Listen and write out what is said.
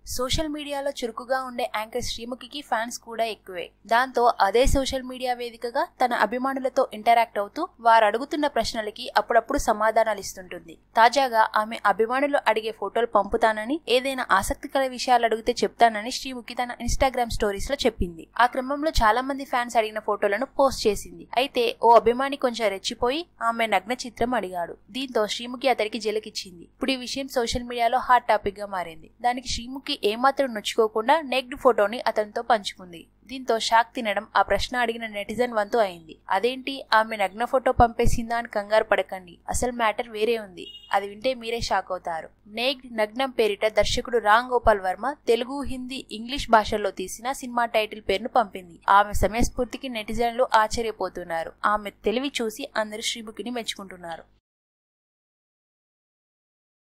social మీడియాలో చురుకుగా ఉండే యాంకర్ శ్రీముఖికి ఫ్యాన్స్ కూడా ఎక్కువే దాంతో అదే సోషల్ మీడియా వేదికగా తన అభిమానులతో ఇంటరాక్ట్ అవుతూ వారు అడుగుతున్న ప్రశ్నలకి అప్పుడప్పుడు సమాధానాలు ఇస్తుంటుంది తాజాగా ఆమె అభిమానులు అడిగే ఫోటోలు పంపుతానని ఏదైనా ఆసక్తికర విషయాలు అడిగితే చెప్తానని శ్రీముఖి తన ఇన్స్టాగ్రామ్ స్టోరీస్ లో చెప్పింది ఆ క్రమంలో చాలా మంది ఫ్యాన్స్ అడిగిన ఫోటోలను పోస్ట్ చేసింది అయితే ఓ అభిమాని కొంచెం రెచ్చిపోయి ఆమె నగ్న చిత్రం అడిగాడు దీంతో శ్రీముఖి అతడికి జలకిచ్చింది ఇప్పుడు ఈ విషయం సోషల్ మీడియాలో హాట్ టాపిక్ గా మారింది దానికి శ్రీముఖి ఏమాత్రం నొచ్చుకోకుండా నెగ్డ్ ఫోటోని అతనితో పంచుకుంది దీంతో షాక్ తినడం ఆ ప్రశ్న అడిగిన నెటిజన్ వంతు అయింది అదేంటి ఆమె నగ్న ఫోటో పంపేసిందా అని కంగారు పడకండి అసలు మ్యాటర్ వేరే ఉంది అది వింటే మీరే షాక్ అవుతారు నేగ్డ్ నగ్నం పేరిట దర్శకుడు రామ్ గోపాల్ వర్మ తెలుగు హిందీ ఇంగ్లీష్ భాషల్లో తీసిన సినిమా టైటిల్ పేరును పంపింది ఆమె సమయస్ఫూర్తికి నెటిజన్లు ఆశ్చర్యపోతున్నారు ఆమె తెలివి చూసి అందరూ శ్రీముఖిని మెచ్చుకుంటున్నారు